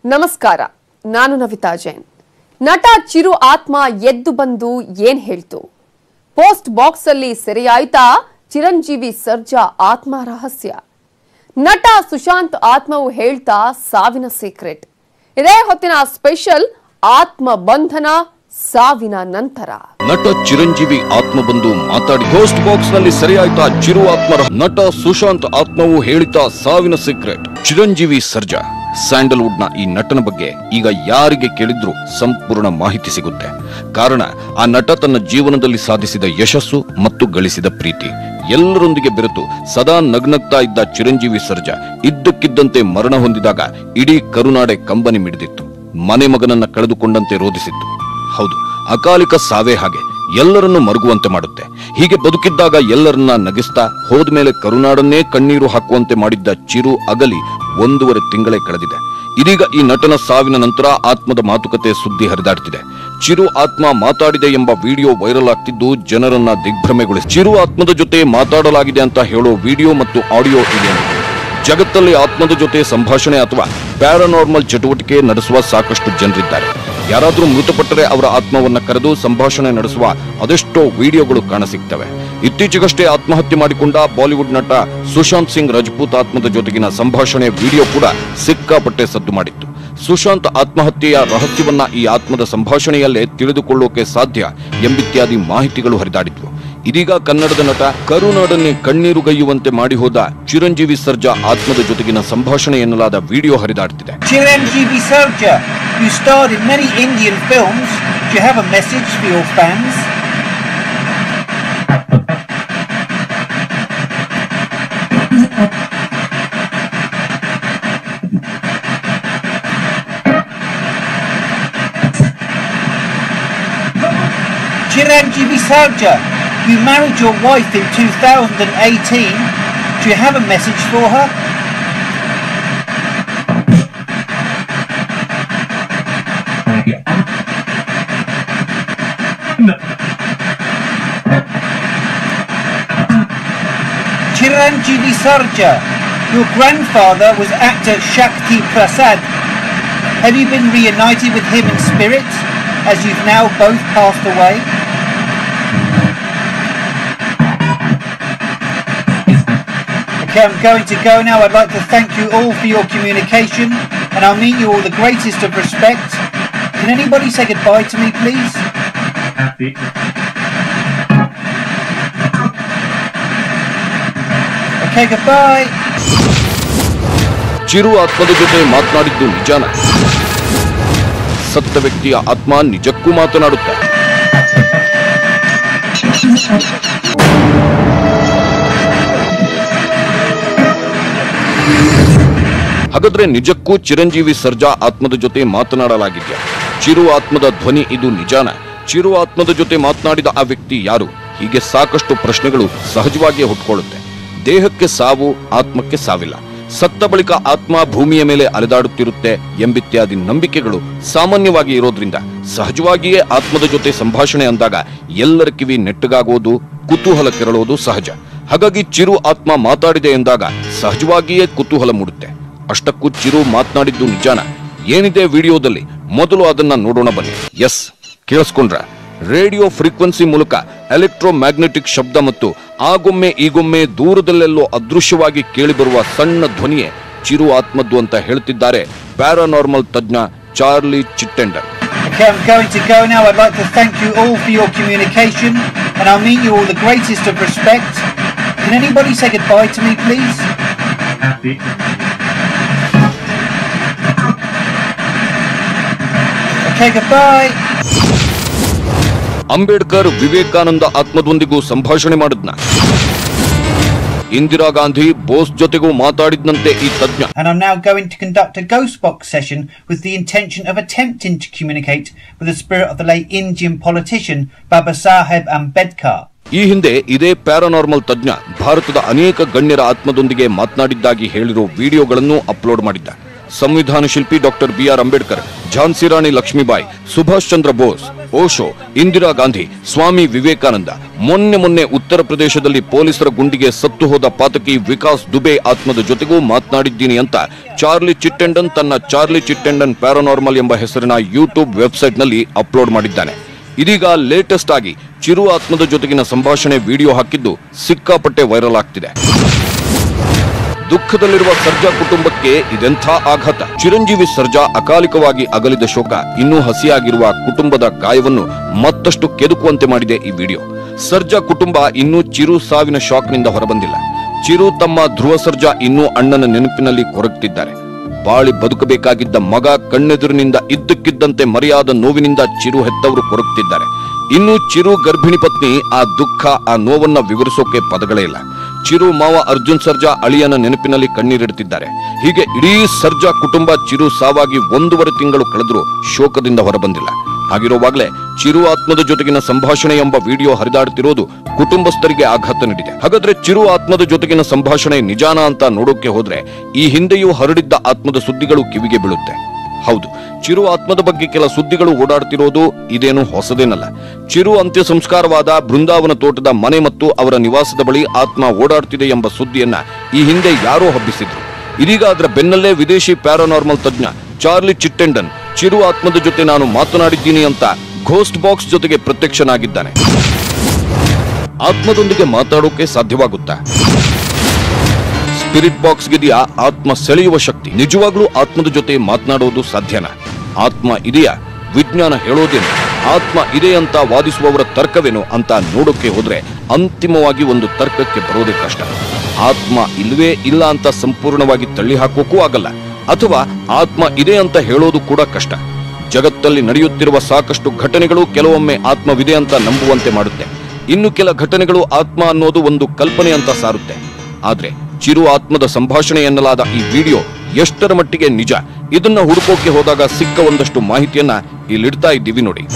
ನಮಸ್ಕಾರ ನಾನು ನವಿತಾ ಜೈನ್ ನಟ ಚಿರು ಆತ್ಮ ಎದ್ದು ಬಂದು ಏನ್ ಹೇಳ್ತು ಪೋಸ್ಟ್ ಬಾಕ್ಸ್ ಅಲ್ಲಿ ಸೆರೆಯಾಯ್ತಾ ಚಿರಂಜೀವಿ ಸರ್ಜಾ ಆತ್ಮ ರಹಸ್ಯ ನಟ ಸುಶಾಂತ್ ಆತ್ಮವು ಹೇಳ್ತಾ ಸಾವಿನ ಸೀಕ್ರೆಟ್ ಇದೇ ಹೊತ್ತಿನ ಸ್ಪೆಷಲ್ ಆತ್ಮ ಬಂಧನ ಸಾವಿನ ನಂತರ ನಟ ಚಿರಂಜೀವಿ ಆತ್ಮ ಬಂದು ಮಾತಾಡಿ ಪೋಸ್ಟ್ ಬಾಕ್ಸ್ ನಲ್ಲಿ ಸರಿಯಾಯ್ತಾ ಚಿರು ಆತ್ಮರ ನಟ ಸುಶಾಂತ್ ಆತ್ಮವು ಹೇಳಿತ ಸಾವಿನ ಸೀಕ್ರೆಟ್ ಚಿರಂಜೀವಿ ಸರ್ಜಾ ಸ್ಯಾಂಡಲ್ವುಡ್ ನ ಈ ನಟನ ಬಗ್ಗೆ ಈಗ ಯಾರಿಗೆ ಕೇಳಿದ್ರು ಸಂಪೂರ್ಣ ಮಾಹಿತಿ ಸಿಗುತ್ತೆ ಕಾರಣ ಆ ನಟ ತನ್ನ ಜೀವನದಲ್ಲಿ ಸಾಧಿಸಿದ ಯಶಸ್ಸು ಮತ್ತು ಗಳಿಸಿದ ಪ್ರೀತಿ ಎಲ್ಲರೊಂದಿಗೆ ಬೆರೆತು ಸದಾ ನಗ್ನಗ್ತಾ ಇದ್ದ ಚಿರಂಜೀವಿ ಸರ್ಜಾ ಇದ್ದಕ್ಕಿದ್ದಂತೆ ಮರಣ ಹೊಂದಿದಾಗ ಇಡೀ ಕರುನಾಡೆ ಕಂಬನಿ ಮಿಡಿದಿತ್ತು ಮನೆ ಮಗನನ್ನ ಕಳೆದುಕೊಂಡಂತೆ ರೋಧಿಸಿತ್ತು ಹೌದು ಅಕಾಲಿಕ ಸಾವೇ ಹಾಗೆ ಎಲ್ಲರನ್ನು ಮರುಗುವಂತೆ ಮಾಡುತ್ತೆ ಹೀಗೆ ಬದುಕಿದ್ದಾಗ ಎಲ್ಲರನ್ನ ನಗಿಸ್ತಾ ಹೋದ್ಮೇಲೆ ಕರುನಾಡನ್ನೇ ಕಣ್ಣೀರು ಹಾಕುವಂತೆ ಮಾಡಿದ್ದ ಚಿರು ಅಗಲಿ ಒಂದೂವರೆ ತಿಂಗಳೇ ಕಳೆದಿದೆ ಇದೀಗ ಈ ನಟನ ಸಾವಿನ ನಂತರ ಆತ್ಮದ ಮಾತುಕತೆ ಸುದ್ದಿ ಹರಿದಾಡ್ತಿದೆ ಚಿರು ಆತ್ಮ ಮಾತಾಡಿದೆ ಎಂಬ ವಿಡಿಯೋ ವೈರಲ್ ಆಗ್ತಿದ್ದು ಜನರನ್ನ ದಿಗ್ಭ್ರಮೆಗೊಳಿಸಿ ಚಿರು ಆತ್ಮದ ಜೊತೆ ಮಾತಾಡಲಾಗಿದೆ ಅಂತ ಹೇಳೋ ವಿಡಿಯೋ ಮತ್ತು ಆಡಿಯೋ ಇದೆ ಜಗತ್ತಲ್ಲಿ ಆತ್ಮದ ಜೊತೆ ಸಂಭಾಷಣೆ ಅಥವಾ ಪ್ಯಾರಾನಾರ್ಮಲ್ ಚಟುವಟಿಕೆ ನಡೆಸುವ ಸಾಕಷ್ಟು ಜನರಿದ್ದಾರೆ ಯಾರಾದರೂ ಮೃತಪಟ್ಟರೆ ಅವರ ಆತ್ಮವನ್ನ ಕರೆದು ಸಂಭಾಷಣೆ ನಡೆಸುವ ಅದೆಷ್ಟೋ ವಿಡಿಯೋಗಳು ಕಾಣಸಿಗ್ತವೆ ಇತ್ತೀಚೆಗಷ್ಟೇ ಆತ್ಮಹತ್ಯೆ ಮಾಡಿಕೊಂಡ ಬಾಲಿವುಡ್ ನಟ ಸುಶಾಂತ್ ಸಿಂಗ್ ರಜಪೂತ್ ಆತ್ಮದ ಜೊತೆಗಿನ ಸಂಭಾಷಣೆ ವಿಡಿಯೋ ಕೂಡ ಸಿಕ್ಕಾಪಟ್ಟೆ ಸದ್ದು ಮಾಡಿತ್ತು ಸುಶಾಂತ್ ಆತ್ಮಹತ್ಯೆಯ ರಹಸ್ಯವನ್ನ ಈ ಆತ್ಮದ ಸಂಭಾಷಣೆಯಲ್ಲೇ ತಿಳಿದುಕೊಳ್ಳೋಕೆ ಸಾಧ್ಯ ಎಂಬಿತ್ಯಾದಿ ಮಾಹಿತಿಗಳು ಹರಿದಾಡಿದ್ವು ಇದೀಗ ಕನ್ನಡದ ನಟ ಕರುನಾಡನ್ನೇ ಕಣ್ಣೀರುಗೈಯುವಂತೆ ಮಾಡಿ ಹೋದ ಚಿರಂಜೀವಿ ಸರ್ಜಾ ಆತ್ಮದ ಜೊತೆಗಿನ ಸಂಭಾಷಣೆ ಎನ್ನಲಾದ ವಿಡಿಯೋ ಹರಿದಾಡ್ತಿದೆ Chiranjeevi Sarja, you starred in many Indian films. Do you have a message for your fans? Chiranjeevi Sarja, you married your wife in 2018. Do you have a message for her? Chiranjeevi Sarja, your grandfather was actor Shakti Prasad. Have you been reunited with him in spirit as you've now both passed away? Okay, I'm going to go now. I'd like to thank you all for your communication and I'll meet you all the greatest of respect. Can anybody say goodbye to me, please? Okay, goodbye. Chiru ಆತ್ಮದ ಜೊತೆ ಮಾತನಾಡಿದ್ದು ನಿಜಾನ ಸತ್ತ ವ್ಯಕ್ತಿಯ ಆತ್ಮ ನಿಜಕ್ಕೂ ಮಾತನಾಡುತ್ತೆ ಹಾಗಾದ್ರೆ ನಿಜಕ್ಕೂ ಚಿರಂಜೀವಿ ಸರ್ಜಾ ಆತ್ಮದ ಜೊತೆ ಮಾತನಾಡಲಾಗಿದ್ಯಾ ಚಿರು ಆತ್ಮದ ಧ್ವನಿ ಇದು ನಿಜಾನ ಚಿರು ಆತ್ಮದ ಜೊತೆ ಮಾತನಾಡಿದ ಆ ವ್ಯಕ್ತಿ ಯಾರು ಹೀಗೆ ಸಾಕಷ್ಟು ಪ್ರಶ್ನೆಗಳು ಸಹಜವಾಗಿಯೇ ಹುಟ್ಕೊಳ್ಳುತ್ತೆ ದೇಹಕ್ಕೆ ಸಾವು ಆತ್ಮಕ್ಕೆ ಸಾವಿಲ್ಲ ಸತ್ತ ಬಳಿಕ ಆತ್ಮ ಭೂಮಿಯ ಮೇಲೆ ಅಲೆದಾಡುತ್ತಿರುತ್ತೆ ಎಂಬಿತ್ಯಾದಿ ನಂಬಿಕೆಗಳು ಸಾಮಾನ್ಯವಾಗಿ ಇರೋದ್ರಿಂದ ಸಹಜವಾಗಿಯೇ ಆತ್ಮದ ಜೊತೆ ಸಂಭಾಷಣೆ ಅಂದಾಗ ಎಲ್ಲರ ಕಿವಿ ನೆಟ್ಟಗಾಗೋದು ಕುತೂಹಲ ಕೆರಳೋದು ಸಹಜ ಹಾಗಾಗಿ ಚಿರು ಆತ್ಮ ಮಾತಾಡಿದೆ ಎಂದಾಗ ಸಹಜವಾಗಿಯೇ ಕುತೂಹಲ ಮೂಡುತ್ತೆ ಅಷ್ಟಕ್ಕೂ ಚಿರು ಮಾತನಾಡಿದ್ದು ನಿಜಾನ ಏನಿದೆ ವಿಡಿಯೋದಲ್ಲಿ ಮೊದಲು ಅದನ್ನ ನೋಡೋಣ ಬನ್ನಿ ಎಸ್ ಕೇಳಿಸ್ಕೊಂಡ್ರ ರೇಡಿಯೋ ಫ್ರೀಕ್ವೆನ್ಸಿ ಮೂಲಕ ಎಲೆಕ್ಟ್ರೋ ಮ್ಯಾಗ್ನೆಟಿಕ್ ಶಬ್ದ ಮತ್ತು ಆಗೊಮ್ಮೆ ಈಗೊಮ್ಮೆ ದೂರದಲ್ಲೆಲ್ಲೋ ಅದೃಶ್ಯವಾಗಿ ಕೇಳಿಬರುವ ಸಣ್ಣ ಧ್ವನಿಯೇ ಚಿರು ಆತ್ಮದ್ದು ಅಂತ ಹೇಳ್ತಿದ್ದಾರೆ ಪ್ಯಾರಾನಾರ್ಮಲ್ ತಜ್ಞ Charlie Chittenden Okay, I'm going to go now. I'd like to thank you all for your communication and I'll meet you all the greatest of respect. Can anybody say goodbye to me, please? Okay, goodbye. Ambedkar Vivekananda ಆತ್ಮದೊಂದಿಗೂ ಸಂಭಾಷಣೆ ಮಾಡಿದ್ನ ಇಂದಿರಾ ಗಾಂಧಿ ಬೋಸ್ ಜೊತೆಗೂ ಮಾತಾಡಿದ್ನಂತೆ ಈ ತಜ್ಞ And I'm now going to conduct a ghost box session with the intention of attempting to communicate with the spirit of the late Indian politician Baba Saheb Ambedkar. ಈ ಹಿಂದೆ ಇದೇ paranormal ತಜ್ಞ ಭಾರತದ ಅನೇಕ ಗಣ್ಯರ ಆತ್ಮದೊಂದಿಗೆ ಮಾತನಾಡಿದ್ದಾಗಿ ಹೇಳಿರೋ ವಿಡಿಯೋಗಳನ್ನು ಅಪ್ಲೋಡ್ ಮಾಡಿದ್ದ ಸಂವಿಧಾನ ಶಿಲ್ಪಿ doctor B R Ambedkar Jhansi Rani Lakshmibai Subhash Chandra Bose Osho Indira Gandhi Swami Vivekananda ಮೊನ್ನೆ ಮೊನ್ನೆ ಉತ್ತರ ಪ್ರದೇಶದಲ್ಲಿ ಪೊಲೀಸರ ಗುಂಡಿಗೆ ಸತ್ತು ಹೋದ ಪಾತಕಿ ವಿಕಾಸ್ ದುಬೆ ಆತ್ಮದ ಜೊತೆಗೂ ಮಾತನಾಡಿದ್ದೀನಿ ಅಂತ ಚಾರ್ಲಿ ಚಿಟ್ಟೆಂಡನ್ ತನ್ನ ಚಾರ್ಲಿ ಚಿಟ್ಟೆಂಡನ್ ಪ್ಯಾರಾನಾರ್ಮಲ್ ಎಂಬ ಹೆಸರಿನ ಯೂಟ್ಯೂಬ್ ವೆಬ್ಸೈಟ್ನಲ್ಲಿ ಅಪ್ಲೋಡ್ ಮಾಡಿದ್ದಾನೆ ಇದೀಗ ಲೇಟೆಸ್ಟ್ ಆಗಿ ಚಿರು ಆತ್ಮದ ಜೊತೆಗಿನ ಸಂಭಾಷಣೆ ವಿಡಿಯೋ ಹಾಕಿದ್ದು ಸಿಕ್ಕಾಪಟ್ಟೆ ವೈರಲ್ ಆಗ್ತಿದೆ ದುಃಖದಲ್ಲಿರುವ ಸರ್ಜಾ ಕುಟುಂಬಕ್ಕೆ ಇದೆಂಥ ಆಘಾತ ಚಿರಂಜೀವಿ ಸರ್ಜಾ ಅಕಾಲಿಕವಾಗಿ ಅಗಲಿದ ಶೋಕ ಇನ್ನೂ ಹಸಿಯಾಗಿರುವ ಕುಟುಂಬದ ಗಾಯವನ್ನು ಮತ್ತಷ್ಟು ಕೆದುಕುವಂತೆ ಮಾಡಿದೆ ಈ ವಿಡಿಯೋ ಸರ್ಜಾ ಕುಟುಂಬ ಇನ್ನೂ ಚಿರು ಸಾವಿನ ಶಾಕ್ನಿಂದ ಹೊರಬಂದಿಲ್ಲ ಚಿರು ತಮ್ಮ ಧ್ರುವ ಸರ್ಜಾ ಇನ್ನೂ ಅಣ್ಣನ ನೆನಪಿನಲ್ಲಿ ಕೊರಗ್ತಿದ್ದಾರೆ ಬಾಳಿ ಬದುಕಬೇಕಾಗಿದ್ದ ಮಗ ಕಣ್ಣೆದುರಿನಿಂದ ಇದ್ದಕ್ಕಿದ್ದಂತೆ ಮರೆಯಾದ ನೋವಿನಿಂದ ಚಿರು ಹೆತ್ತವರು ಕೊರಗ್ತಿದ್ದಾರೆ ಇನ್ನು ಚಿರು ಗರ್ಭಿಣಿ ಪತ್ನಿ ಆ ದುಃಖ ಆ ನೋವನ್ನ ವಿವರಿಸೋಕೆ ಪದಗಳೇ ಇಲ್ಲ ಚಿರು ಮಾವ ಅರ್ಜುನ್ ಸರ್ಜಾ ಅಳಿಯನ ನೆನಪಿನಲ್ಲಿ ಕಣ್ಣೀರಿಡುತ್ತಿದ್ದಾರೆ ಹೀಗೆ ಇಡೀ ಸರ್ಜಾ ಕುಟುಂಬ ಚಿರು ಸಾವಾಗಿ ಒಂದೂವರೆ ತಿಂಗಳು ಕಳೆದರೂ ಶೋಕದಿಂದ ಹೊರಬಂದಿಲ್ಲ ಹಾಗಿರುವಾಗಲೇ ಚಿರು ಆತ್ಮದ ಜೊತೆಗಿನ ಸಂಭಾಷಣೆ ಎಂಬ ವಿಡಿಯೋ ಹರಿದಾಡುತ್ತಿರೋದು ಕುಟುಂಬಸ್ಥರಿಗೆ ಆಘಾತ ನೀಡಿದೆ ಹಾಗಾದ್ರೆ ಚಿರು ಆತ್ಮದ ಜೊತೆಗಿನ ಸಂಭಾಷಣೆ ನಿಜಾನ ಅಂತ ನೋಡೋಕೆ ಹೋದ್ರೆ ಈ ಹಿಂದೆಯೂ ಹರಡಿದ್ದ ಆತ್ಮದ ಸುದ್ದಿಗಳು ಕಿವಿಗೆ ಬೀಳುತ್ತೆ ಹೌದು ಚಿರು ಆತ್ಮದ ಬಗ್ಗೆ ಕೆಲ ಸುದ್ದಿಗಳು ಓಡಾಡ್ತಿರೋದು ಇದೇನು ಹೊಸದೇನಲ್ಲ ಚಿರು ಅಂತ್ಯ ಸಂಸ್ಕಾರವಾದ ಬೃಂದಾವನ ತೋಟದ ಮನೆ ಮತ್ತು ಅವರ ನಿವಾಸದ ಬಳಿ ಆತ್ಮ ಓಡಾಡ್ತಿದೆ ಎಂಬ ಸುದ್ದಿಯನ್ನ ಈ ಹಿಂದೆ ಯಾರೋ ಹಬ್ಬಿಸಿದ್ರು ಇದೀಗ ಅದರ ಬೆನ್ನಲ್ಲೇ ವಿದೇಶಿ ಪ್ಯಾರಾನಾರ್ಮಲ್ ತಜ್ಞ ಚಾರ್ಲಿ ಚಿಟ್ಟೆಂಡನ್ ಚಿರು ಆತ್ಮದ ಜೊತೆ ನಾನು ಮಾತನಾಡಿದ್ದೀನಿ ಅಂತ ಘೋಸ್ಟ್ ಬಾಕ್ಸ್ ಜೊತೆಗೆ ಪ್ರತ್ಯಕ್ಷನಾಗಿದ್ದಾನೆ ಆತ್ಮದೊಂದಿಗೆ ಮಾತಾಡೋಕೆ ಸಾಧ್ಯವಾಗುತ್ತಾ ಸ್ಪಿರಿಟ್ ಬಾಕ್ಸ್ ಗಿದೆಯಾ ಆತ್ಮ ಸೆಳೆಯುವ ಶಕ್ತಿ ನಿಜವಾಗ್ಲೂ ಆತ್ಮದ ಜೊತೆ ಮಾತನಾಡೋದು ಸಾಧ್ಯನಾ ಆತ್ಮ ಇದೆಯಾ ವಿಜ್ಞಾನ ಹೇಳೋದೇನು ಆತ್ಮ ಇದೆ ಅಂತ ವಾದಿಸುವವರ ತರ್ಕವೇನು ಅಂತ ನೋಡೋಕೆ ಹೋದ್ರೆ ಅಂತಿಮವಾಗಿ ಒಂದು ತರ್ಕಕ್ಕೆ ಬರೋದೇ ಕಷ್ಟ ಆತ್ಮ ಇಲ್ವೇ ಇಲ್ಲ ಅಂತ ಸಂಪೂರ್ಣವಾಗಿ ತಳ್ಳಿ ಹಾಕೋಕ್ಕೂ ಆಗಲ್ಲ ಅಥವಾ ಆತ್ಮ ಇದೆ ಅಂತ ಹೇಳೋದು ಕೂಡ ಕಷ್ಟ ಜಗತ್ತಲ್ಲಿ ನಡೆಯುತ್ತಿರುವ ಸಾಕಷ್ಟು ಘಟನೆಗಳು ಕೆಲವೊಮ್ಮೆ ಆತ್ಮವಿದೆ ಅಂತ ನಂಬುವಂತೆ ಮಾಡುತ್ತೆ ಇನ್ನು ಕೆಲ ಘಟನೆಗಳು ಆತ್ಮ ಅನ್ನೋದು ಒಂದು ಕಲ್ಪನೆ ಅಂತ ಸಾರುತ್ತೆ ಆದ್ರೆ ಚಿರು ಆತ್ಮದ ಸಂಭಾಷಣೆ ಎನ್ನಲಾದ ಈ ವಿಡಿಯೋ ಎಷ್ಟರ ಮಟ್ಟಿಗೆ ನಿಜ ಇದನ್ನ ಹುಡುಕೋಕೆ ಹೋದಾಗ ಸಿಕ್ಕ ಒಂದಷ್ಟು ಮಾಹಿತಿಯನ್ನ ಇಲ್ಲಿಡ್ತಾ ಇದ್ದೀವಿ ನೋಡಿ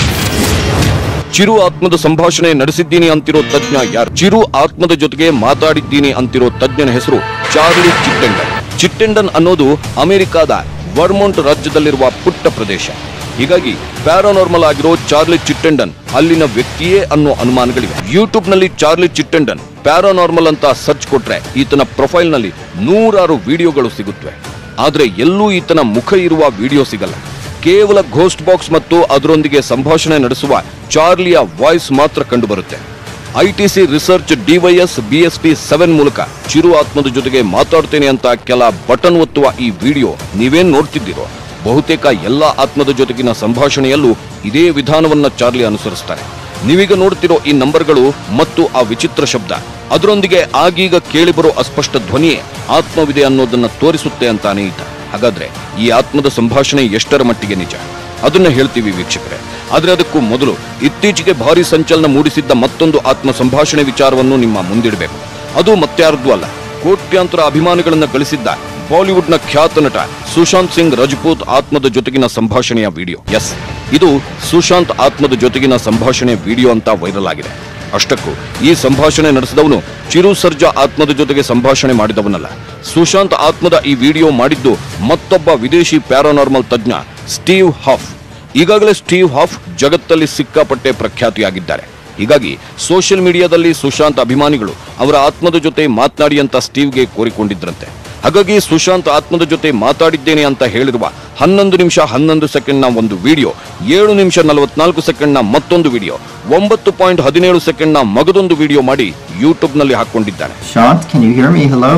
ಚಿರು ಆತ್ಮದ ಸಂಭಾಷಣೆ ನಡೆಸಿದ್ದೀನಿ ಅಂತಿರೋ ತಜ್ಞ ಯಾರು ಚಿರು ಆತ್ಮದ ಜೊತೆಗೆ ಮಾತಾಡಿದ್ದೀನಿ ಅಂತಿರೋ ತಜ್ಞನ ಹೆಸರು ಚಾರ್ಲಿ ಚಿಟ್ಟೆಂಡನ್ ಚಿಟ್ಟೆಂಡನ್ ಅನ್ನೋದು ಅಮೆರಿಕಾದ ವರ್ಮೋಂಟ್ ರಾಜ್ಯದಲ್ಲಿರುವ ಪುಟ್ಟ ಪ್ರದೇಶ ಹೀಗಾಗಿ ಪ್ಯಾರಾನಾರ್ಮಲ್ ಆಗಿರೋ ಚಾರ್ಲಿ ಚಿಟ್ಟೆಂಡನ್ ಅಲ್ಲಿನ ವ್ಯಕ್ತಿಯೇ ಅನ್ನೋ ಅನುಮಾನಗಳಿವೆ ಯೂಟ್ಯೂಬ್ ನಲ್ಲಿ ಚಾರ್ಲಿ ಚಿಟ್ಟೆಂಡನ್ ಪ್ಯಾರಾನಾರ್ಮಲ್ ಅಂತ ಸರ್ಚ್ ಕೊಟ್ರೆ ಈತನ ಪ್ರೊಫೈಲ್ ನಲ್ಲಿ ನೂರಾರು ವಿಡಿಯೋಗಳು ಸಿಗುತ್ತವೆ ಆದ್ರೆ ಎಲ್ಲೂ ಈತನ ಮುಖ ಇರುವ ವಿಡಿಯೋ ಸಿಗಲ್ಲ ಕೇವಲ ಘೋಸ್ಟ್ ಬಾಕ್ಸ್ ಮತ್ತು ಅದರೊಂದಿಗೆ ಸಂಭಾಷಣೆ ನಡೆಸುವ ಚಾರ್ಲಿಯ ವಾಯ್ಸ್ ಮಾತ್ರ ಕಂಡುಬರುತ್ತೆ ITC research DYS BST seven ಮೂಲಕ ಚಿರು ಆತ್ಮದ ಜೊತೆಗೆ ಮಾತಾಡ್ತೇನೆ ಅಂತ ಕೆಲ ಬಟನ್ ಒತ್ತುವ ಈ ವಿಡಿಯೋ ನೀವೇನ್ ನೋಡ್ತಿದ್ದೀರೋ ಬಹುತೇಕ ಎಲ್ಲಾ ಆತ್ಮದ ಜೊತೆಗಿನ ಸಂಭಾಷಣೆಯಲ್ಲೂ ಇದೇ ವಿಧಾನವನ್ನ ಚಾರ್ಲಿ ಅನುಸರಿಸ್ತಾರೆ ನೀವೀಗ ನೋಡ್ತಿರೋ ಈ ನಂಬರ್ಗಳು ಮತ್ತು ಆ ವಿಚಿತ್ರ ಶಬ್ದ ಅದರೊಂದಿಗೆ ಆಗೀಗ ಕೇಳಿಬರೋ ಅಸ್ಪಷ್ಟ ಧ್ವನಿಯೇ ಆತ್ಮವಿದೆ ಅನ್ನೋದನ್ನ ತೋರಿಸುತ್ತೆ ಅಂತಾನೆ ಈತ ಹಾಗಾದ್ರೆ ಈ ಆತ್ಮದ ಸಂಭಾಷಣೆ ಎಷ್ಟರ ಮಟ್ಟಿಗೆ ನಿಜ ಅದನ್ನ ಹೇಳ್ತೀವಿ ವೀಕ್ಷಕರೇ ಆದ್ರೆ ಅದಕ್ಕೂ ಮೊದಲು ಇತ್ತೀಚೆಗೆ ಭಾರಿ ಸಂಚಲನ ಮೂಡಿಸಿದ್ದ ಮತ್ತೊಂದು ಆತ್ಮ ಸಂಭಾಷಣೆ ವಿಚಾರವನ್ನು ನಿಮ್ಮ ಮುಂದಿಡಬೇಕು ಅದು ಮತ್ಯಾರದ್ದು ಅಲ್ಲ ಕೋಟ್ಯಾಂತರ ಅಭಿಮಾನಿಗಳನ್ನ ಗಳಿಸಿದ್ದ ಬಾಲಿವುಡ್ನ ಖ್ಯಾತ ನಟ ಸುಶಾಂತ್ ಸಿಂಗ್ ರಜಪೂತ್ ಆತ್ಮದ ಜೊತೆಗಿನ ಸಂಭಾಷಣೆಯ ವಿಡಿಯೋ ಎಸ್ ಇದು ಸುಶಾಂತ್ ಆತ್ಮದ ಜೊತೆಗಿನ ಸಂಭಾಷಣೆ ವಿಡಿಯೋ ಅಂತ ವೈರಲ್ ಆಗಿದೆ ಅಷ್ಟಕ್ಕೂ ಈ ಸಂಭಾಷಣೆ ನಡೆಸಿದವನು ಚಿರು ಸರ್ಜಾ ಆತ್ಮದ ಜೊತೆಗೆ ಸಂಭಾಷಣೆ ಮಾಡಿದವನಲ್ಲ ಸುಶಾಂತ್ ಆತ್ಮದ ಈ ವಿಡಿಯೋ ಮಾಡಿದ್ದು ಮತ್ತೊಬ್ಬ ವಿದೇಶಿ ಪ್ಯಾರಾನಾರ್ಮಲ್ ತಜ್ಞ ಸ್ಟೀವ್ ಹಾಫ್ ಈಗಾಗಲೇ ಸ್ಟೀವ್ ಹಾಫ್ ಜಗತ್ತಲ್ಲಿ ಸಿಕ್ಕಾಪಟ್ಟೆ ಪ್ರಖ್ಯಾತಿಯಾಗಿದ್ದಾರೆ ಹೀಗಾಗಿ ಸೋಷಿಯಲ್ ಮೀಡಿಯಾದಲ್ಲಿ ಸುಶಾಂತ್ ಅಭಿಮಾನಿಗಳು ಅವರ ಆತ್ಮದ ಜೊತೆ ಮಾತನಾಡಿ ಅಂತ ಸ್ಟೀವ್ಗೆ ಕೋರಿಕೊಂಡಿದ್ರಂತೆ ಹಾಗಾಗಿ ಸುಶಾಂತ್ ಆತ್ಮದ ಜೊತೆ ಮಾತಾಡಿದ್ದೇನೆ ಅಂತ ಹೇಳಿರುವ ಹನ್ನೊಂದು ನಿಮಿಷ ಹನ್ನೊಂದು ಸೆಕೆಂಡ್ನ ಒಂದು ವಿಡಿಯೋ ಏಳು ನಿಮಿಷ ನಲವತ್ನಾಲ್ಕು ಸೆಕೆಂಡ್ನ ಮತ್ತೊಂದು ವಿಡಿಯೋ ಒಂಬತ್ತು ಪಾಯಿಂಟ್ ಹದಿನೇಳು ಸೆಕೆಂಡ್ನ ಮಗದೊಂದು ವಿಡಿಯೋ ಮಾಡಿ ಯೂಟ್ಯೂಬ್ನಲ್ಲಿ ಹಾಕೊಂಡಿದ್ದಾನೆ Shant, can you hear me? Hello?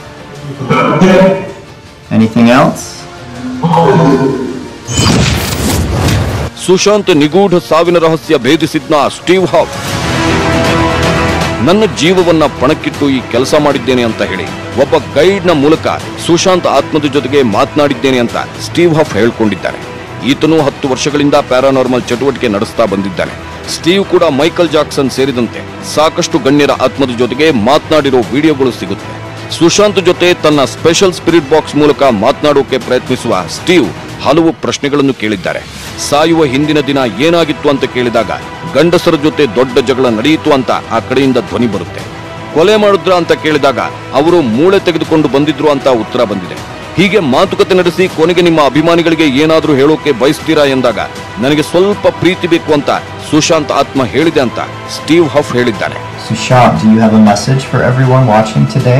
Anything else? Sushant ನಿಗೂಢ ಸಾವಿನ ರಹಸ್ಯ ಭೇದಿಸಿದ್ನ ಸ್ಟೀವ್ ಹಾಫ್ ನನ್ನ ಜೀವವನ್ನ ಪಣಕ್ಕಿಟ್ಟು ಈ ಕೆಲಸ ಮಾಡಿದ್ದೇನೆ ಅಂತ ಹೇಳಿ ಒಬ್ಬ ಗೈಡ್ನ ಮೂಲಕ ಸುಶಾಂತ್ ಆತ್ಮದ ಜೊತೆಗೆ ಮಾತನಾಡಿದ್ದೇನೆ ಅಂತ ಸ್ಟೀವ್ ಹಾಫ್ ಹೇಳ್ಕೊಂಡಿದ್ದಾನೆ ಈತನು ಹತ್ತು ವರ್ಷಗಳಿಂದ ಪ್ಯಾರಾನಾರ್ಮಲ್ ಚಟುವಟಿಕೆ ನಡೆಸ್ತಾ ಬಂದಿದ್ದಾನೆ ಸ್ಟೀವ್ ಕೂಡ ಮೈಕಲ್ ಜಾಕ್ಸನ್ ಸೇರಿದಂತೆ ಸಾಕಷ್ಟು ಗಣ್ಯರ ಆತ್ಮದ ಜೊತೆಗೆ ಮಾತನಾಡಿರೋ ವಿಡಿಯೋಗಳು ಸಿಗುತ್ತೆ ಸುಶಾಂತ್ ಜೊತೆ ತನ್ನ ಸ್ಪೆಷಲ್ ಸ್ಪಿರಿಟ್ ಬಾಕ್ಸ್ ಮೂಲಕ ಮಾತನಾಡೋಕೆ ಪ್ರಯತ್ನಿಸುವ ಸ್ಟೀವ್ ಹಲವು ಪ್ರಶ್ನೆಗಳನ್ನು ಕೇಳಿದ್ದಾರೆ ಸಾಯುವ ಹಿಂದಿನ ದಿನ ಏನಾಗಿತ್ತು ಅಂತ ಕೇಳಿದಾಗ ಗಂಡಸರ ಜೊತೆ ದೊಡ್ಡ ಜಗಳ ನಡೆಯಿತು ಅಂತ ಆ ಕಡೆಯಿಂದ ಧ್ವನಿ ಬರುತ್ತೆ ಕೊಲೆ ಮಾಡಿದ್ರ ಅಂತ ಕೇಳಿದಾಗ ಅವರು ಮೂಳೆ ತೆಗೆದುಕೊಂಡು ಬಂದಿದ್ರು ಅಂತ ಉತ್ತರ ಬಂದಿದೆ ಹೀಗೆ ಮಾತುಕತೆ ನಡೆಸಿ ಕೊನೆಗೆ ನಿಮ್ಮ ಅಭಿಮಾನಿಗಳಿಗೆ ಏನಾದ್ರೂ ಹೇಳೋಕೆ ಬಯಸ್ತೀರಾ ಎಂದಾಗ ನನಗೆ ಸ್ವಲ್ಪ ಪ್ರೀತಿ ಬೇಕು ಅಂತ ಸುಶಾಂತ್ ಆತ್ಮ ಹೇಳಿದೆ ಅಂತ ಸ್ಟೀವ್ ಹಫ್ ಹೇಳಿದ್ದಾನೆ Sushant, do you have a message for everyone watching today?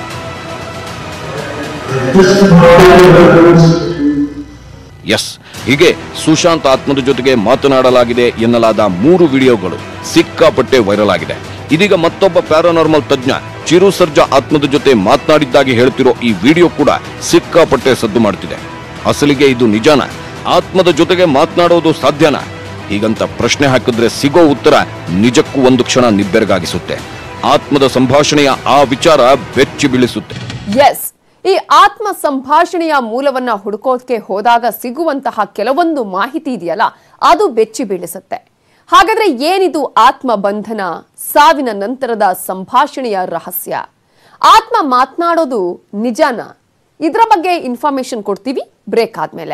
Yes ಹೀಗೆ ಸುಶಾಂತ್ ಆತ್ಮದ ಜೊತೆಗೆ ಮಾತನಾಡಲಾಗಿದೆ ಎನ್ನಲಾದ ಮೂರು ವಿಡಿಯೋಗಳು ಸಿಕ್ಕಾಪಟ್ಟೆ ವೈರಲ್ ಆಗಿದೆ ಇದೀಗ ಮತ್ತೊಬ್ಬ ಪ್ಯಾರಾನಾರ್ಮಲ್ ತಜ್ಞ ಚಿರು ಸರ್ಜಾ ಆತ್ಮದ ಜೊತೆ ಮಾತನಾಡಿದ್ದಾಗಿ ಹೇಳ್ತಿರೋ ಈ ವಿಡಿಯೋ ಕೂಡ ಸಿಕ್ಕಾಪಟ್ಟೆ ಸದ್ದು ಮಾಡ್ತಿದೆ ಅಸಲಿಗೆ ಇದು ನಿಜಾನ ಆತ್ಮದ ಜೊತೆಗೆ ಮಾತನಾಡೋದು ಸಾಧ್ಯನಾ ಹೀಗಂತ ಪ್ರಶ್ನೆ ಹಾಕಿದ್ರೆ ಸಿಗೋ ಉತ್ತರ ನಿಜಕ್ಕೂ ಒಂದು ಕ್ಷಣ ನಿಬ್ಬೆರಗಾಗಿಸುತ್ತೆ ಆತ್ಮದ ಸಂಭಾಷಣೆಯ ಆ ವಿಚಾರ ಬೆಚ್ಚಿ ಬೀಳಿಸುತ್ತೆ ಎಸ್ ಈ ಆತ್ಮ ಸಂಭಾಷಣೆಯ ಮೂಲವನ್ನ ಹುಡುಕೋಕೆ ಹೋದಾಗ ಸಿಗುವಂತಹ ಕೆಲವೊಂದು ಮಾಹಿತಿ ಇದೆಯಲ್ಲ ಅದು ಬೆಚ್ಚಿ ಬೀಳಿಸುತ್ತೆ ಹಾಗಾದ್ರೆ ಏನಿದು ಆತ್ಮ ಬಂಧನ ಸಾವಿನ ನಂತರದ ಸಂಭಾಷಣೆಯ ರಹಸ್ಯ ಆತ್ಮ ಮಾತನಾಡೋದು ನಿಜಾನ ಇದರ ಬಗ್ಗೆ ಇನ್ಫಾರ್ಮೇಶನ್ ಕೊಡ್ತೀವಿ ಬ್ರೇಕ್ ಆದ್ಮೇಲೆ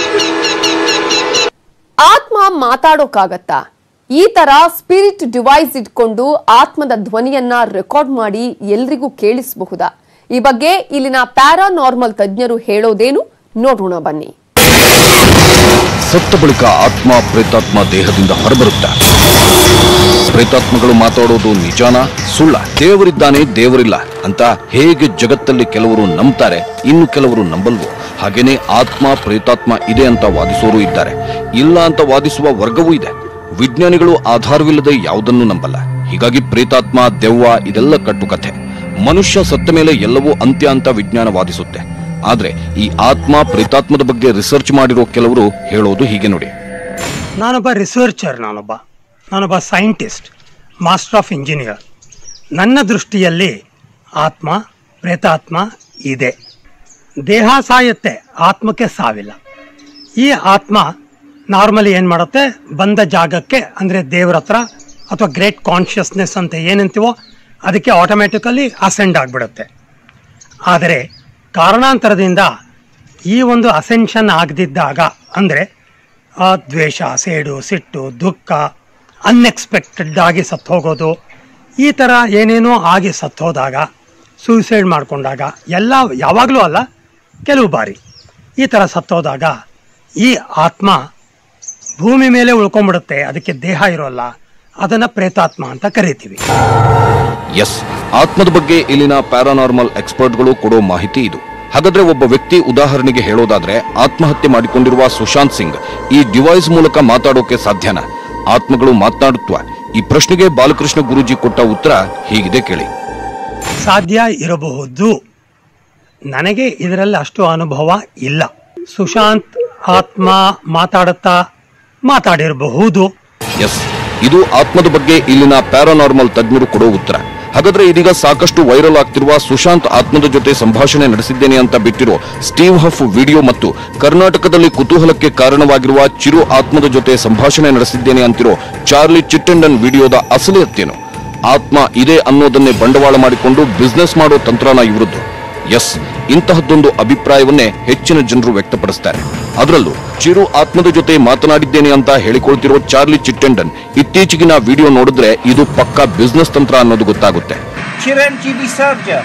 ಆತ್ಮ ಮಾತಾಡೋಕ್ಕಾಗತ್ತಾ ಈ ತರ ಸ್ಪಿರಿಟ್ ಡಿವೈಸ್ ಇಟ್ಕೊಂಡು ಆತ್ಮದ ಧ್ವನಿಯನ್ನ ರೆಕಾರ್ಡ್ ಮಾಡಿ ಎಲ್ರಿಗೂ ಕೇಳಿಸಬಹುದಾ ಈ ಬಗ್ಗೆ ಇಲ್ಲಿನ ಪ್ಯಾರಾನಾರ್ಮಲ್ ತಜ್ಞರು ಹೇಳೋದೇನು ನೋಡೋಣ ಬನ್ನಿ ಸತ್ತ ಬಳಿಕ ಆತ್ಮ ಪ್ರೇತಾತ್ಮ ದೇಹದಿಂದ ಹೊರಬರುತ್ತೆ ಪ್ರೇತಾತ್ಮಗಳು ಮಾತಾಡೋದು ನಿಜಾನ ಸುಳ್ಳ ದೇವರಿದ್ದಾನೆ ದೇವರಿಲ್ಲ ಅಂತ ಹೇಗೆ ಜಗತ್ತಲ್ಲಿ ಕೆಲವರು ನಂಬ್ತಾರೆ ಇನ್ನು ಕೆಲವರು ನಂಬಲ್ವೋ ಹಾಗೇನೆ ಆತ್ಮ ಪ್ರೇತಾತ್ಮ ಇದೆ ಅಂತ ವಾದಿಸೋರು ಇದ್ದಾರೆ ಇಲ್ಲ ಅಂತ ವಾದಿಸುವ ವರ್ಗವೂ ಇದೆ ವಿಜ್ಞಾನಿಗಳು ಆಧಾರವಿಲ್ಲದೆ ಯಾವುದನ್ನು ನಂಬಲ್ಲ ಹೀಗಾಗಿ ಪ್ರೇತಾತ್ಮ ದೆವ್ವ ಇದೆಲ್ಲ ಕಟ್ಟುಕಥೆ ಮನುಷ್ಯ ಸತ್ತ ಮೇಲೆ ಎಲ್ಲವೂ ಅಂತ್ಯ ಅಂತ ವಿಜ್ಞಾನ ವಾದಿಸುತ್ತೆ ಆದ್ರೆ ಈ ಆತ್ಮ ಪ್ರೇತಾತ್ಮದ ಬಗ್ಗೆ ರಿಸರ್ಚ್ ಮಾಡಿರೋ ಕೆಲವರು ಹೇಳೋದು ಹೀಗೆ ನೋಡಿ ನಾನೊಬ್ಬ ರಿಸರ್ಚರ್ ನಾನೊಬ್ಬ ನಾನೊಬ್ಬ ಸೈಂಟಿಸ್ಟ್ ಮಾಸ್ಟರ್ ಆಫ್ ಇಂಜಿನಿಯರ್ ನನ್ನ ದೃಷ್ಟಿಯಲ್ಲಿ ಆತ್ಮ ಪ್ರೇತಾತ್ಮ ಇದೆ ದೇಹ ಸಾಯುತ್ತೆ ಆತ್ಮಕ್ಕೆ ಸಾವಿಲ್ಲ ಈ ಆತ್ಮ ನಾರ್ಮಲಿ ಏನು ಮಾಡುತ್ತೆ ಬಂದ ಜಾಗಕ್ಕೆ ಅಂದರೆ ದೇವ್ರ ಹತ್ರ ಅಥವಾ ಗ್ರೇಟ್ ಕಾನ್ಷಿಯಸ್ನೆಸ್ ಅಂತ ಏನಂತೀವೋ ಅದಕ್ಕೆ ಆಟೋಮೆಟಿಕಲಿ ಅಸೆಂಡ್ ಆಗಿಬಿಡುತ್ತೆ ಆದರೆ ಕಾರಣಾಂತರದಿಂದ ಈ ಒಂದು ಅಸೆನ್ಷನ್ ಆಗದಿದ್ದಾಗ ಅಂದರೆ ದ್ವೇಷ ಸೇಡು ಸಿಟ್ಟು ದುಃಖ ಅನ್ಎಕ್ಸ್ಪೆಕ್ಟೆಡ್ ಆಗಿ ಸತ್ತು ಹೋಗೋದು ಈ ಥರ ಏನೇನೋ ಆಗಿ ಸತ್ತು ಹೋದಾಗ ಸೂಸೈಡ್ ಮಾಡಿಕೊಂಡಾಗ ಎಲ್ಲ ಯಾವಾಗಲೂ ಅಲ್ಲ ಕೆಲವು ಬಾರಿ ಈ ಥರ ಸತ್ತೋದಾಗ ಈ ಆತ್ಮ ಭೂಮಿ ಮೇಲೆ ಉಳ್ಕೊಂಡ್ಬಿಡುತ್ತೆ ಅದಕ್ಕೆ ದೇಹ ಇರೋಲ್ಲ ಅದನ್ನು ಪ್ರೇತಾತ್ಮ ಅಂತ ಕರಿತೀವಿ ಎಸ್ ಆತ್ಮದ ಬಗ್ಗೆ ಇಲ್ಲಿನ ಪ್ಯಾರಾನಾರ್ಮಲ್ ಎಕ್ಸ್ಪರ್ಟ್ಗಳು ಕೊಡೋ ಮಾಹಿತಿ ಇದು ಹಾಗಾದ್ರೆ ಒಬ್ಬ ವ್ಯಕ್ತಿ ಉದಾಹರಣೆಗೆ ಹೇಳೋದಾದ್ರೆ ಆತ್ಮಹತ್ಯೆ ಮಾಡಿಕೊಂಡಿರುವ ಸುಶಾಂತ್ ಸಿಂಗ್ ಈ ಡಿವೈಸ್ ಮೂಲಕ ಮಾತಾಡೋಕೆ ಸಾಧ್ಯನಾ ಆತ್ಮಗಳು ಮಾತನಾಡುತ್ವ ಈ ಪ್ರಶ್ನೆಗೆ ಬಾಲಕೃಷ್ಣ ಗುರೂಜಿ ಕೊಟ್ಟ ಉತ್ತರ ಹೀಗಿದೆ ಕೇಳಿ ಸಾಧ್ಯ ಇರಬಹುದು ನನಗೆ ಇದರಲ್ಲಿ ಅಷ್ಟು ಅನುಭವ ಇಲ್ಲ ಸುಶಾಂತ್ ಆತ್ಮ ಮಾತಾಡುತ್ತಾ ಮಾತಾಡಿರಬಹುದು ಎಸ್ ಇದು ಆತ್ಮದ ಬಗ್ಗೆ ಇಲ್ಲಿನ ಪ್ಯಾರಾನಾರ್ಮಲ್ ತಜ್ಞರು ಕೊಡೋ ಉತ್ತರ ಹಾಗಾದ್ರೆ ಇದೀಗ ಸಾಕಷ್ಟು ವೈರಲ್ ಆಗ್ತಿರುವ ಸುಶಾಂತ್ ಆತ್ಮದ ಜೊತೆ ಸಂಭಾಷಣೆ ನಡೆಸಿದ್ದೇನೆ ಅಂತ ಬಿಟ್ಟಿರೋ ಸ್ಟೀವ್ ಹಫ್ ವಿಡಿಯೋ ಮತ್ತು ಕರ್ನಾಟಕದಲ್ಲಿ ಕುತೂಹಲಕ್ಕೆ ಕಾರಣವಾಗಿರುವ ಚಿರು ಆತ್ಮದ ಜೊತೆ ಸಂಭಾಷಣೆ ನಡೆಸಿದ್ದೇನೆ ಅಂತಿರೋ ಚಾರ್ಲಿ ಚಿಟ್ಟಂಡನ್ ವಿಡಿಯೋದ ಅಸಲಿಯತ್ತೇನು ಆತ್ಮ ಇದೆ ಅನ್ನೋದನ್ನೇ ಬಂಡವಾಳ ಮಾಡಿಕೊಂಡು ಬಿಸ್ನೆಸ್ ಮಾಡೋ ತಂತ್ರನ ಇವರದ್ದು ಎಸ್ ಇಂತಹದ್ದೊಂದು ಅಭಿಪ್ರಾಯವನ್ನೇ ಹೆಚ್ಚಿನ ಜನರು ವ್ಯಕ್ತಪಡಿಸ್ತಾರೆ ಅದರಲ್ಲೂ ಚಿರು ಆತ್ಮದ ಜೊತೆ ಮಾತನಾಡಿದ್ದೇನೆ ಅಂತ ಹೇಳಿಕೊಳ್ತಿರೋ ಚಾರ್ಲಿ ಚಿಟ್ಟೆಂಡನ್ ಇತ್ತೀಚೆಗಿನ ವಿಡಿಯೋ ನೋಡಿದ್ರೆ ಇದು ಪಕ್ಕಾ ಬಿಸ್ನೆಸ್ ತಂತ್ರ ಅನ್ನೋದು ಗೊತ್ತಾಗುತ್ತೆ Chiranjeevi Sarja.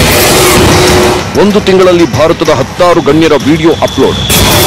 ಒಂದು ತಿಂಗಳಲ್ಲಿ ಭಾರತದ ಹತ್ತಾರು ಗಣ್ಯರ ವಿಡಿಯೋ ಅಪ್ಲೋಡ್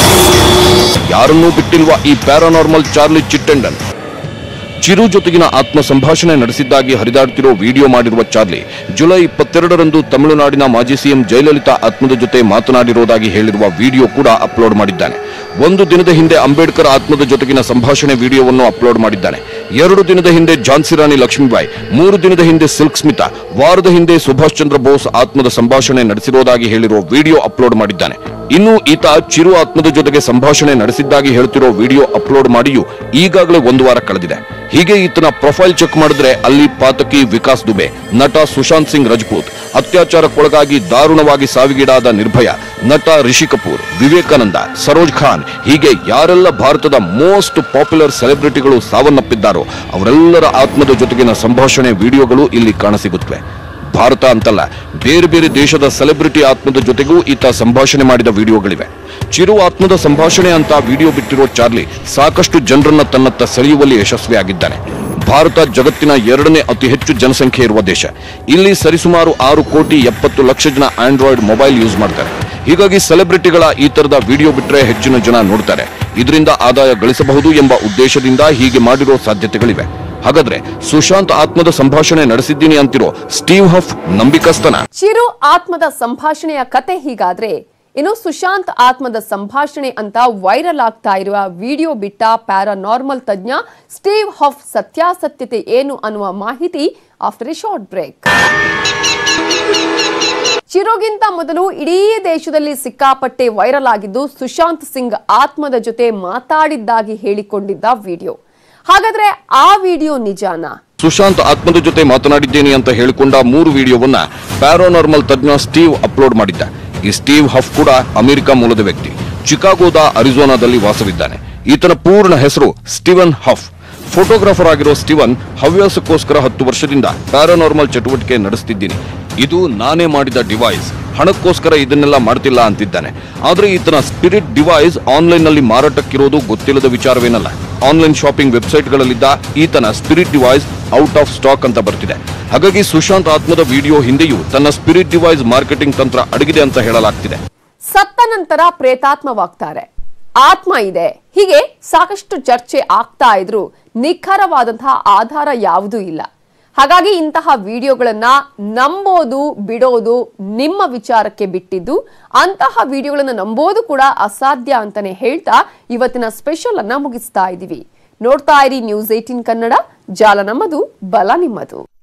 ಯಾರನ್ನೂ ಬಿಟ್ಟಿಲ್ವಾ ಈ ಪ್ಯಾರಾನಾರ್ಮಲ್ ಚಾರ್ಲಿ ಚಿಟ್ಟೆಂಡನ್ ಚಿರು ಜೊತೆಗಿನ ಆತ್ಮ ಸಂಭಾಷಣೆ ನಡೆಸಿದ್ದಾಗಿ ಹರಿದಾಡ್ತಿರೋ ವಿಡಿಯೋ ಮಾಡಿರುವ ಚಾರ್ಲಿ ಜುಲೈ ಇಪ್ಪತ್ತೆರಡರಂದು ತಮಿಳುನಾಡಿನ ಮಾಜಿ ಸಿಎಂ ಜಯಲಲಿತಾ ಆತ್ಮದ ಜೊತೆ ಮಾತನಾಡಿರುವುದಾಗಿ ಹೇಳಿರುವ ವಿಡಿಯೋ ಕೂಡ ಅಪ್ಲೋಡ್ ಮಾಡಿದ್ದಾನೆ ಒಂದು ದಿನದ ಹಿಂದೆ ಅಂಬೇಡ್ಕರ್ ಆತ್ಮದ ಜೊತೆಗಿನ ಸಂಭಾಷಣೆ ವಿಡಿಯೋವನ್ನು ಅಪ್ಲೋಡ್ ಮಾಡಿದ್ದಾನೆ ಎರಡು ದಿನದ ಹಿಂದೆ ಝಾನ್ಸಿ ರಾಣಿ ಲಕ್ಷ್ಮೀಬಾಯಿ ಮೂರು ದಿನದ ಹಿಂದೆ ಸಿಲ್ಕ್ ಸ್ಮಿತಾ ವಾರದ ಹಿಂದೆ ಸುಭಾಷ್ ಚಂದ್ರ ಬೋಸ್ ಆತ್ಮದ ಸಂಭಾಷಣೆ ನಡೆಸಿರುವುದಾಗಿ ಹೇಳಿರುವ ವಿಡಿಯೋ ಅಪ್ಲೋಡ್ ಮಾಡಿದ್ದಾನೆ ಇನ್ನು ಈತ ಚಿರು ಆತ್ಮದ ಜೊತೆಗೆ ಸಂಭಾಷಣೆ ನಡೆಸಿದ್ದಾಗಿ ಹೇಳ್ತಿರೋ ವಿಡಿಯೋ ಅಪ್ಲೋಡ್ ಮಾಡಿಯೂ ಈಗಾಗಲೇ ಒಂದು ವಾರ ಕಳೆದಿದೆ ಹೀಗೆ ಈತನ ಪ್ರೊಫೈಲ್ ಚೆಕ್ ಮಾಡಿದ್ರೆ ಅಲ್ಲಿ ಪಾತಕಿ ವಿಕಾಸ್ ದುಬೆ ನಟ ಸುಶಾಂತ್ ಸಿಂಗ್ ರಜಪೂತ್ ಅತ್ಯಾಚಾರಕ್ಕೊಳಗಾಗಿ ದಾರುಣವಾಗಿ ಸಾವಿಗೀಡಾದ ನಿರ್ಭಯ ನಟ ರಿಷಿ ಕಪೂರ್ ವಿವೇಕಾನಂದ ಸರೋಜ್ ಖಾನ್ ಹೀಗೆ ಯಾರೆಲ್ಲ ಭಾರತದ ಮೋಸ್ಟ್ ಪಾಪ್ಯುಲರ್ ಸೆಲೆಬ್ರಿಟಿಗಳು ಸಾವನ್ನಪ್ಪಿದ್ದಾರೋ ಅವರೆಲ್ಲರ ಆತ್ಮದ ಜೊತೆಗಿನ ಸಂಭಾಷಣೆ ವಿಡಿಯೋಗಳು ಇಲ್ಲಿ ಕಾಣಸಿಗುತ್ತವೆ ಭಾರತ ಅಂತಲ್ಲ ಬೇರೆ ಬೇರೆ ದೇಶದ ಸೆಲೆಬ್ರಿಟಿ ಆತ್ಮದ ಜೊತೆಗೂ ಈತ ಸಂಭಾಷಣೆ ಮಾಡಿದ ವಿಡಿಯೋಗಳಿವೆ ಚಿರು ಆತ್ಮದ ಸಂಭಾಷಣೆ ಅಂತ ವಿಡಿಯೋ ಬಿಟ್ಟಿರೋ ಚಾರ್ಲಿ ಸಾಕಷ್ಟು ಜನರನ್ನ ತನ್ನತ್ತ ಸೆಳೆಯುವಲ್ಲಿ ಯಶಸ್ವಿಯಾಗಿದ್ದಾನೆ ಭಾರತ ಜಗತ್ತಿನ ಎರಡನೇ ಅತಿ ಹೆಚ್ಚು ಜನಸಂಖ್ಯೆ ಇರುವ ದೇಶ ಇಲ್ಲಿ ಸರಿಸುಮಾರು ಆರು ಕೋಟಿ ಎಪ್ಪತ್ತು ಲಕ್ಷ ಜನ ಆಂಡ್ರಾಯ್ಡ್ ಮೊಬೈಲ್ ಯೂಸ್ ಮಾಡ್ತಾರೆ ಹೀಗಾಗಿ ಸೆಲೆಬ್ರಿಟಿಗಳ ಈ ತರದ ವಿಡಿಯೋ ಬಿಟ್ರೆ ಹೆಚ್ಚಿನ ಜನ ನೋಡ್ತಾರೆ ಇದರಿಂದ ಆದಾಯ ಗಳಿಸಬಹುದು ಎಂಬ ಉದ್ದೇಶದಿಂದ ಹೀಗೆ ಮಾಡಿರೋ ಸಾಧ್ಯತೆಗಳಿವೆ ಹಾಗಾದ್ರೆ ಸುಶಾಂತ್ ಆತ್ಮದ ಸಂಭಾಷಣೆ ನಡೆಸಿದ್ದೀನಿ ಅಂತಿರೋ ಸ್ಟೀವ್ ಹಫ್ ನಂಬಿಕಸ್ತನ ಚಿರು ಆತ್ಮದ ಸಂಭಾಷಣೆಯ ಕತೆ ಹೀಗಾದ್ರೆ ಇನ್ನು ಸುಶಾಂತ್ ಆತ್ಮದ ಸಂಭಾಷಣೆ ಅಂತ ವೈರಲ್ ಆಗ್ತಾ ಇರುವ ವಿಡಿಯೋ ಬಿಟ್ಟ ಪ್ಯಾರಾನಾರ್ಮಲ್ ತಜ್ಞ ಸ್ಟೀವ್ ಹಫ್ ಸತ್ಯಾಸತ್ಯತೆ ಏನು ಅನ್ನುವ ಮಾಹಿತಿ ಆಫ್ಟರ್ ಎ ಶಾರ್ಟ್ ಬ್ರೇಕ್ ಚಿರೋಗಿಂತ ಮೊದಲು ಇಡೀ ದೇಶದಲ್ಲಿ ಸಿಕ್ಕಾಪಟ್ಟೆ ವೈರಲ್ ಆಗಿದ್ದು ಸುಶಾಂತ್ ಸಿಂಗ್ ಆತ್ಮದ ಜೊತೆ ಮಾತಾಡಿದ್ದಾಗಿ ಹೇಳಿಕೊಂಡಿದ್ದ ವಿಡಿಯೋ ಹಾಗಾದ್ರೆ ಆ ವಿಡಿಯೋ ನಿಜಾನಾ ಸುಶಾಂತ್ ಆತ್ಮದ ಜೊತೆ ಮಾತನಾಡಿದ್ದೇನೆ ಅಂತ ಹೇಳಿಕೊಂಡ ಮೂರು ವಿಡಿಯೋವನ್ನ ಪ್ಯಾರೋನಾರ್ಮಲ್ ತಜ್ಞ ಸ್ಟೀವ್ ಅಪ್ಲೋಡ್ ಮಾಡಿದ್ದ ಈ ಸ್ಟೀವ್ ಹಫ್ ಕೂಡ ಅಮೆರಿಕ ಮೂಲದ ವ್ಯಕ್ತಿ ಚಿಕಾಗೋದ ಅರಿಜೋನಾದಲ್ಲಿ ವಾಸವಿದ್ದಾನೆ ಈತನ ಪೂರ್ಣ ಹೆಸರು ಸ್ಟೀವನ್ ಹಫ್ ಫೋಟೋಗ್ರಾಫರ್ ಆಗಿರೋ ಸ್ಟೀವನ್ ಹವ್ಯಾಸಕ್ಕೋಸ್ಕರ ಹತ್ತು ವರ್ಷದಿಂದ ಪ್ಯಾರಾನಾರ್ಮಲ್ ಚಟುವಟಿಕೆ ನಡೆಸ್ತಿದ್ದೀನಿ ಇದು ನಾನೇ ಮಾಡಿದ ಡಿವೈಸ್ ಹಣಕ್ಕೋಸ್ಕರ ಇದನ್ನೆಲ್ಲ ಮಾಡ್ತಿಲ್ಲ ಅಂತಿದ್ದಾನೆ ಆದ್ರೆ ಈತನ ಸ್ಪಿರಿಟ್ ಡಿವೈಸ್ ಆನ್ಲೈನ್ ನಲ್ಲಿ ಮಾರಾಟಕ್ಕಿರೋದು ಗೊತ್ತಿಲ್ಲದ ವಿಚಾರವೇನಲ್ಲ ಆನ್ಲೈನ್ ಶಾಪಿಂಗ್ ವೆಬ್ಸೈಟ್ಗಳಲ್ಲಿದ್ದ ಈತನ spirit device out of stock ಅಂತ ಬರ್ತಿದೆ ಹಾಗಾಗಿ ಸುಶಾಂತ್ ಆತ್ಮದ ವಿಡಿಯೋ ಹಿಂದೆಯೂ ತನ್ನ ಸ್ಪಿರಿಟ್ ಡಿವೈಸ್ ಮಾರ್ಕೆಟಿಂಗ್ ತಂತ್ರ ಅಡಗಿದೆ ಅಂತ ಹೇಳಲಾಗ್ತಿದೆ ಸತ್ತ ನಂತರ ಪ್ರೇತಾತ್ಮವಾಗ್ತಾರೆ ಆತ್ಮ ಇದೆ ಹೀಗೆ ಸಾಕಷ್ಟು ಚರ್ಚೆ ಆಗ್ತಾ ಇದ್ರು ನಿಖರವಾದಂತಹ ಆಧಾರ ಯಾವುದೂ ಇಲ್ಲ ಹಾಗಾಗಿ ಇಂತಹ ವಿಡಿಯೋಗಳನ್ನ ನಂಬೋದು ಬಿಡೋದು ನಿಮ್ಮ ವಿಚಾರಕ್ಕೆ ಬಿಟ್ಟಿದ್ದು ಅಂತಹ ವಿಡಿಯೋಗಳನ್ನ ನಂಬೋದು ಕೂಡ ಅಸಾಧ್ಯ ಅಂತಾನೆ ಹೇಳ್ತಾ ಇವತ್ತಿನ ಸ್ಪೆಷಲ್ ಅನ್ನ ಮುಗಿಸ್ತಾ ಇದ್ದೀವಿ ನೋಡ್ತಾ ಇರಿ ನ್ಯೂಸ್ ಏಟೀನ್ ಕನ್ನಡ ಜಾಲ ನಮ್ಮದು ಬಲ ನಿಮ್ಮದು